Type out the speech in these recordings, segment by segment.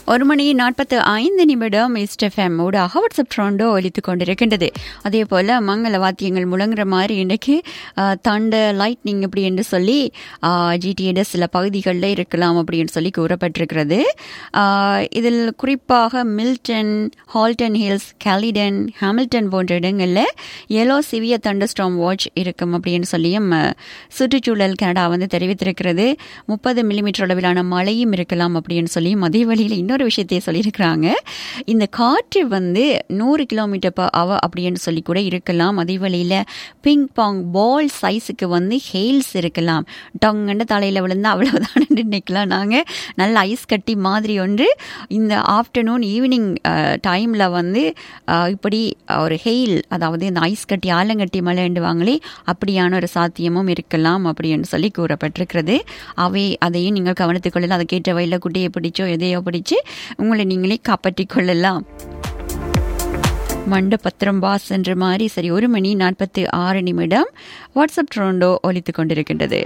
ஒரு மணி நாற்பத்து ஐந்து நிமிடம் இஸ்டெஃப்எம் ஊடாக வாட்ஸ்அப் ட்ரோண்டோ ஒலித்து கொண்டிருக்கின்றது அதே போல் மங்கள வாத்தியங்கள் முழங்குற மாதிரி இன்றைக்கு தண்ட லைட்னிங் இப்படி என்று சொல்லி ஜிடிஏட சில பகுதிகளில் இருக்கலாம் அப்படின்னு சொல்லி கூறப்பட்டிருக்கிறது ஆஹ், இதில் குறிப்பாக Milton Halton Hills Caledon Hamilton போன்ற இடங்களில் எல்லோ சிவிய தண்டர்ஸ்டாம் வாட்ச் இருக்கும் அப்படின்னு சொல்லியும் அஹ், சுற்றுச்சூழல் கனடா வந்து தெரிவித்திருக்கிறது முப்பது மில்லிமீட்டர் அளவிலான மழையும் இருக்கலாம் அப்படின்னு சொல்லியும் அதே வழியில் இன்னொரு விஷயத்தையே சொல்லியிருக்கிறாங்க இந்த காற்று வந்து நூறு கிலோமீட்டர் பர் அவர் அப்படின்னு சொல்லி கூட இருக்கலாம் அதே வழியில் பிங் பாங் பால் சைஸுக்கு வந்து ஹெயில்ஸ் இருக்கலாம் டொங்கன்னு தலையில் விழுந்தா அவ்வளவுதான் நினைக்கலாம் நாங்கள் நல்ல ஐஸ் கட்டி மாதிரி ஒன்று இந்த ஆஃப்டர்நூன் ஈவினிங் டைமில் வந்து அஹ், இப்படி ஒரு ஹெயில் அதாவது இந்த ஐஸ் கட்டி ஆலங்கட்டி மழைண்டுவாங்களே அப்படியான ஒரு சாத்தியமும் இருக்கலாம் அப்படின்னு சொல்லி கூறப்பட்டிருக்கிறது அவை அதையும் நீங்கள் கவனித்துக் கொள்ளலாம் அதை கேட்ட வயலில் குட்டியை பிடிச்சோ எதையோ பிடிச்சு உங்களை நீங்களே காப்பாற்றிக் கொள்ளலாம் மண்ட பத்திரம் பாஸ் என்ற மாதிரி சரி ஒரு மணி நாற்பத்தி ஆறு நிமிடம் வாட்ஸ்அப் ட்ரோண்டோ ஒலித்துக் கொண்டிருக்கின்றது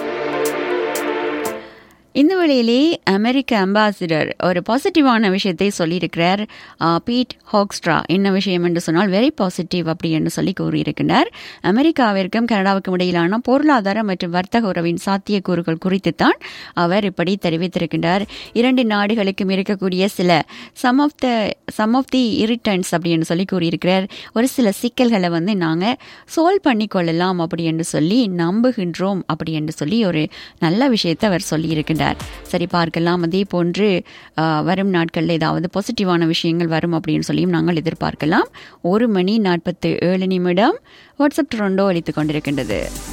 இந்த வேளையிலே அமெரிக்க அம்பாசிடர் ஒரு பாசிட்டிவான விஷயத்தை சொல்லியிருக்கிறார் ஆ, பீட் ஹாக்ஸ்ட்ரா என்ன விஷயம் என்று சொன்னால் வெரி பாசிட்டிவ் அப்படி என்று சொல்லி கூறியிருக்கிறார் அமெரிக்காவிற்கும் கனடாவுக்கும் இடையிலான பொருளாதார மற்றும் வர்த்தக உறவின் சாத்தியக்கூறுகள் குறித்து தான் அவர் இப்படி தெரிவித்திருக்கின்றார் இரண்டு நாடுகளுக்கும் இருக்கக்கூடிய சில some of the some of the irritants அப்படின்னு சொல்லி கூறியிருக்கிறார் ஒரு சில சிக்கல்களை வந்து நாங்கள் சால்வ் பண்ணி கொள்ளலாம் அப்படி என்று சொல்லி நம்புகின்றோம் அப்படி என்று சொல்லி ஒரு நல்ல விஷயத்தை அவர் சொல்லியிருக்கின்றார் சரி பார்க்கலாம் அதே போன்று ஆ, வரும் நாட்களில் ஏதாவது பாசிட்டிவான விஷயங்கள் வரும் அப்படின்னு சொல்லியும் நாங்கள் எதிர்பார்க்கலாம் ஒரு மணி நாற்பத்து ஏழு நிமிடம் வாட்ஸ்அப் ட்ரோண்டோ அளித்துக் கொண்டிருக்கின்றது